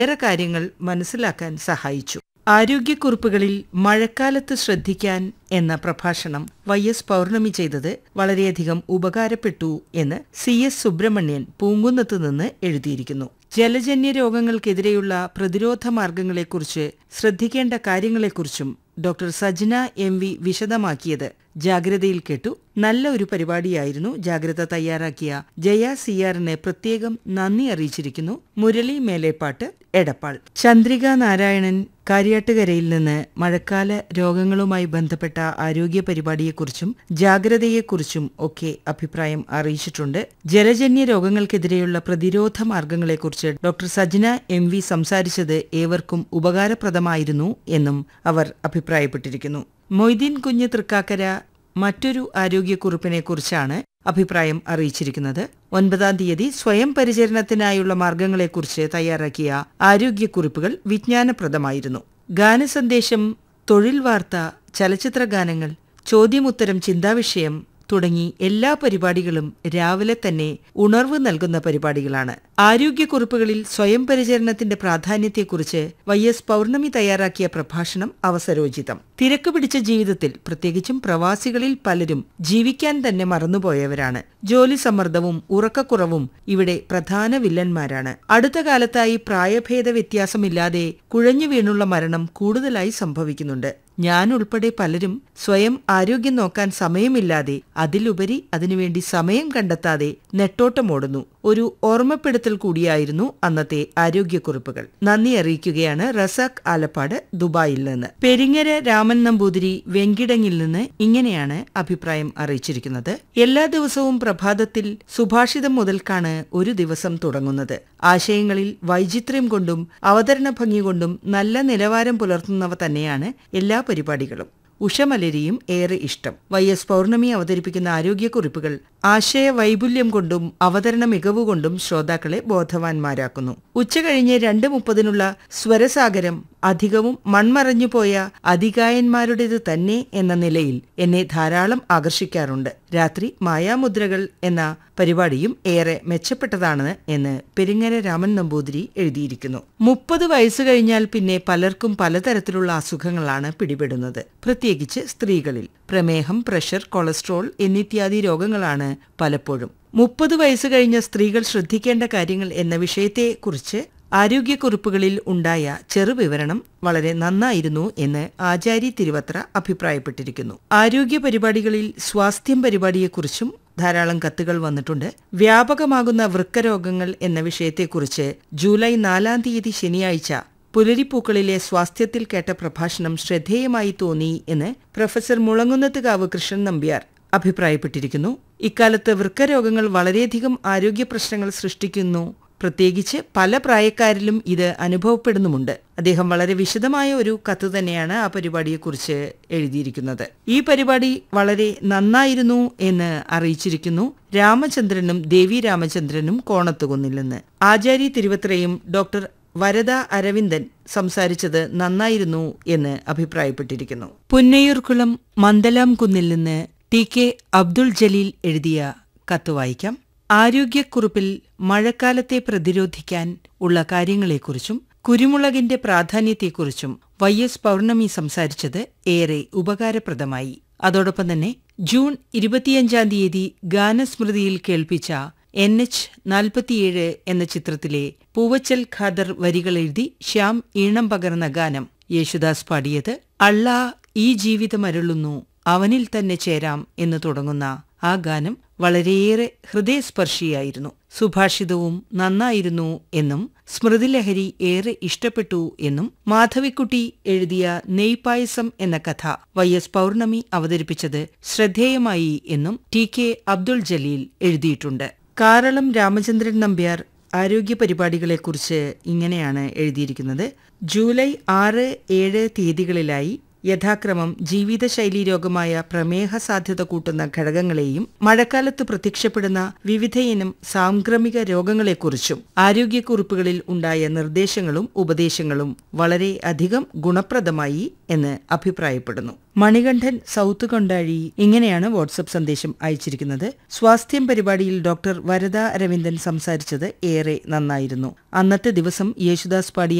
ഏറെ കാര്യങ്ങൾ മനസ്സിലാക്കാൻ സഹായിച്ചു ആരോഗ്യക്കുറിപ്പുകളിൽ മഴക്കാലത്ത് ശ്രദ്ധിക്കാൻ എന്ന പ്രഭാഷണം വൈ എസ് പൗർണമി ചെയ്തത് വളരെയധികം ഉപകാരപ്പെട്ടു എന്ന് സി എസ് സുബ്രഹ്മണ്യൻ പൂങ്കുന്നത്ത് നിന്ന് എഴുതിയിരിക്കുന്നു ജലജന്യ രോഗങ്ങൾക്കെതിരെയുള്ള പ്രതിരോധ മാർഗങ്ങളെക്കുറിച്ച് ശ്രദ്ധിക്കേണ്ട കാര്യങ്ങളെക്കുറിച്ചും ഡോക്ടർ സജ്ന എം വി വിശദമാക്കിയത് ജാഗ്രതയിൽ കേട്ടു നല്ല ഒരു പരിപാടിയായിരുന്നു ജാഗ്രത തയ്യാറാക്കിയ ജയ സിയാറിനെ പ്രത്യേകം നന്ദി അറിയിച്ചിരിക്കുന്നു മുരളി മേലേപ്പാട്ട് എടപ്പാൾ ചന്ദ്രിക നാരായണൻ കാര്യാട്ടുകരയിൽ നിന്ന് മഴക്കാല രോഗങ്ങളുമായി ബന്ധപ്പെട്ട ആരോഗ്യ പരിപാടിയെക്കുറിച്ചും ജാഗ്രതയെക്കുറിച്ചും ഒക്കെ അഭിപ്രായം അറിയിച്ചിട്ടുണ്ട് ജലജന്യ രോഗങ്ങൾക്കെതിരെയുള്ള പ്രതിരോധ മാർഗങ്ങളെക്കുറിച്ച് ഡോക്ടർ സജ്ന എം വി സംസാരിച്ചത് ഏവർക്കും ഉപകാരപ്രദമായിരുന്നു എന്നും അവർ അഭിപ്രായപ്പെട്ടിരിക്കുന്നു മൊയ്തീൻ കുഞ്ഞ് തൃക്കാക്കര മറ്റൊരു ആരോഗ്യക്കുറിപ്പിനെക്കുറിച്ചാണ് അഭിപ്രായം അറിയിച്ചിരിക്കുന്നത് ഒൻപതാം തീയതി സ്വയം പരിചരണത്തിനായുള്ള മാർഗങ്ങളെക്കുറിച്ച് തയ്യാറാക്കിയ ആരോഗ്യക്കുറിപ്പുകൾ വിജ്ഞാനപ്രദമായിരുന്നു ഗാനസന്ദേശം തൊഴിൽ വാർത്ത ചലച്ചിത്ര ഗാനങ്ങൾ ചോദ്യമുത്തരം ചിന്താവിഷയം തുടങ്ങി എല്ലാ പരിപാടികളും രാവിലെ തന്നെ ഉണർവ് നൽകുന്ന പരിപാടികളാണ് ആരോഗ്യക്കുറിപ്പുകളിൽ സ്വയം പരിചരണത്തിന്റെ പ്രാധാന്യത്തെക്കുറിച്ച് വൈ എസ് പൗർണമി തയ്യാറാക്കിയ പ്രഭാഷണം അവസരോചിതം തിരക്ക് പിടിച്ച ജീവിതത്തിൽ പ്രത്യേകിച്ചും പ്രവാസികളിൽ പലരും ജീവിക്കാൻ തന്നെ മറന്നുപോയവരാണ് ജോലി സമ്മർദ്ദവും ഉറക്കക്കുറവും ഇവിടെ പ്രധാന വില്ലന്മാരാണ് അടുത്ത കാലത്തായി പ്രായഭേദ വ്യത്യാസമില്ലാതെ കുഴഞ്ഞു വീണുള്ള മരണം കൂടുതലായി സംഭവിക്കുന്നുണ്ട് ഞാൻ ഉൾപ്പെടെ പലരും സ്വയം ആരോഗ്യം നോക്കാൻ സമയമില്ലാതെ അതിലുപരി അതിനുവേണ്ടി സമയം കണ്ടെത്താതെ നെട്ടോട്ടമോടുന്നു ഒരു ഓർമ്മപ്പെടുത്തൽ കൂടിയായിരുന്നു അന്നത്തെ ആരോഗ്യക്കുറിപ്പുകൾ നന്ദി അറിയിക്കുകയാണ് റസാഖ് ആലപ്പാട് ദുബായിൽ നിന്ന് പെരിങ്ങര രാമൻ നമ്പൂതിരി വെങ്കിടങ്ങിൽ നിന്ന് ഇങ്ങനെയാണ് അഭിപ്രായം അറിയിച്ചിരിക്കുന്നത് എല്ലാ ദിവസവും പ്രഭാതത്തിൽ സുഭാഷിതം മുതൽക്കാണ് ഒരു ദിവസം തുടങ്ങുന്നത് ആശയങ്ങളിൽ വൈചിത്ര്യം കൊണ്ടും അവതരണ ഭംഗി കൊണ്ടും നല്ല നിലവാരം പുലർത്തുന്നവ തന്നെയാണ് എല്ലാ പരിപാടികളും ഉഷമലരിയും ഏറെ ഇഷ്ടം വൈ എസ് പൗർണമി അവതരിപ്പിക്കുന്ന ആരോഗ്യക്കുറിപ്പുകൾ ആശയ വൈപുല്യം കൊണ്ടും അവതരണ മികവുകൊണ്ടും ശ്രോതാക്കളെ ബോധവാന്മാരാക്കുന്നു ഉച്ചകഴിഞ്ഞ് രണ്ട് മുപ്പതിനുള്ള സ്വരസാഗരം അധികവും മൺമറഞ്ഞുപോയ അധികായന്മാരുടേത് തന്നെ എന്ന നിലയിൽ എന്നെ ധാരാളം ആകർഷിക്കാറുണ്ട് രാത്രി മായാമുദ്രകൾ എന്ന പരിപാടിയും ഏറെ മെച്ചപ്പെട്ടതാണ് എന്ന് പെരിങ്ങര രാമൻ നമ്പൂതിരി എഴുതിയിരിക്കുന്നു മുപ്പത് വയസ്സ് കഴിഞ്ഞാൽ പിന്നെ പലർക്കും പലതരത്തിലുള്ള അസുഖങ്ങളാണ് പിടിപെടുന്നത് പ്രത്യേകിച്ച് സ്ത്രീകളിൽ പ്രമേഹം പ്രഷർ കൊളസ്ട്രോൾ എന്നിത്യാദി രോഗങ്ങളാണ് പലപ്പോഴും മുപ്പത് വയസ്സ് കഴിഞ്ഞ സ്ത്രീകൾ ശ്രദ്ധിക്കേണ്ട കാര്യങ്ങൾ എന്ന വിഷയത്തെക്കുറിച്ച് ആരോഗ്യക്കുറിപ്പുകളിൽ ഉണ്ടായ ചെറുവിവരണം വളരെ നന്നായിരുന്നു എന്ന് ആചാരി തിരുവത്ര അഭിപ്രായപ്പെട്ടിരിക്കുന്നു ആരോഗ്യ പരിപാടികളിൽ സ്വാസ്ഥ്യം പരിപാടിയെക്കുറിച്ചും ധാരാളം കത്തുകൾ വന്നിട്ടുണ്ട് വ്യാപകമാകുന്ന വൃക്കരോഗങ്ങൾ എന്ന വിഷയത്തെക്കുറിച്ച് ജൂലൈ നാലാം തീയതി ശനിയാഴ്ച പുലരിപ്പൂക്കളിലെ സ്വാസ്ഥ്യത്തിൽ കേട്ട പ്രഭാഷണം ശ്രദ്ധേയമായി തോന്നി എന്ന് പ്രൊഫസർ മുളങ്ങുന്നത്തുകാവ് കൃഷ്ണൻ നമ്പ്യാർ അഭിപ്രായപ്പെട്ടിരിക്കുന്നു ഇക്കാലത്ത് വൃക്കരോഗങ്ങൾ വളരെയധികം ആരോഗ്യ പ്രശ്നങ്ങൾ സൃഷ്ടിക്കുന്നു പ്രത്യേകിച്ച് പല പ്രായക്കാരിലും ഇത് അനുഭവപ്പെടുന്നുമുണ്ട് അദ്ദേഹം വളരെ വിശദമായ ഒരു കത്ത് തന്നെയാണ് ആ പരിപാടിയെക്കുറിച്ച് എഴുതിയിരിക്കുന്നത് ഈ പരിപാടി വളരെ നന്നായിരുന്നു എന്ന് അറിയിച്ചിരിക്കുന്നു രാമചന്ദ്രനും ദേവി രാമചന്ദ്രനും കോണത്തുകുന്നിൽ നിന്ന് ആചാരി തിരുവത്രയും ഡോക്ടർ വരദ അരവിന്ദൻ സംസാരിച്ചത് നന്നായിരുന്നു എന്ന് അഭിപ്രായപ്പെട്ടിരിക്കുന്നു പുന്നയൂർക്കുളം മന്ദലാം കുന്നിൽ നിന്ന് ടി കെ അബ്ദുൾ ജലീൽ എഴുതിയ കത്ത് വായിക്കാം ആരോഗ്യക്കുറിപ്പിൽ മഴക്കാലത്തെ പ്രതിരോധിക്കാൻ ഉള്ള കാര്യങ്ങളെക്കുറിച്ചും കുരുമുളകിന്റെ പ്രാധാന്യത്തെക്കുറിച്ചും വൈ എസ് പൗർണമി സംസാരിച്ചത് ഏറെ ഉപകാരപ്രദമായി അതോടൊപ്പം തന്നെ ജൂൺ ഇരുപത്തിയഞ്ചാം തീയതി ഗാനസ്മൃതിയിൽ കേൾപ്പിച്ച എൻ എച്ച് നാൽപ്പത്തിയേഴ് എന്ന ചിത്രത്തിലെ പൂവച്ചൽ ഖാദർ വരികൾ എഴുതി ശ്യാം ഈണം പകർന്ന ഗാനം യേശുദാസ് പാടിയത് അള്ളാ ഈ ജീവിതമരുളുന്നു അവനിൽ തന്നെ ചേരാം എന്ന് തുടങ്ങുന്ന ആ ഗാനം വളരെയേറെ ഹൃദയസ്പർശിയായിരുന്നു സുഭാഷിതവും നന്നായിരുന്നു എന്നും സ്മൃതിലഹരി ഏറെ ഇഷ്ടപ്പെട്ടു എന്നും മാധവിക്കുട്ടി എഴുതിയ നെയ്പായസം എന്ന കഥ വൈ എസ് പൗർണമി അവതരിപ്പിച്ചത് ശ്രദ്ധേയമായി എന്നും ടി കെ അബ്ദുൾ ജലീൽ എഴുതിയിട്ടുണ്ട് കാരളം രാമചന്ദ്രൻ നമ്പ്യാർ ആരോഗ്യ പരിപാടികളെക്കുറിച്ച് ഇങ്ങനെയാണ് എഴുതിയിരിക്കുന്നത് ജൂലൈ ആറ് ഏഴ് തീയതികളിലായി യഥാക്രമം ജീവിതശൈലീ രോഗമായ പ്രമേഹ സാധ്യത കൂട്ടുന്ന ഘടകങ്ങളെയും മഴക്കാലത്ത് പ്രത്യക്ഷപ്പെടുന്ന വിവിധയിനം സാംക്രമിക രോഗങ്ങളെക്കുറിച്ചും ആരോഗ്യക്കുറിപ്പുകളിൽ ഉണ്ടായ നിർദ്ദേശങ്ങളും ഉപദേശങ്ങളും വളരെ അധികം ഗുണപ്രദമായി എന്ന് അഭിപ്രായപ്പെടുന്നു മണികണ്ഠൻ സൗത്ത് കൊണ്ടാഴി ഇങ്ങനെയാണ് വാട്സപ്പ് സന്ദേശം അയച്ചിരിക്കുന്നത് സ്വാസ്ഥ്യം പരിപാടിയിൽ ഡോക്ടർ വരദ അരവിന്ദൻ സംസാരിച്ചത് ഏറെ നന്നായിരുന്നു അന്നത്തെ ദിവസം യേശുദാസ് പാടിയ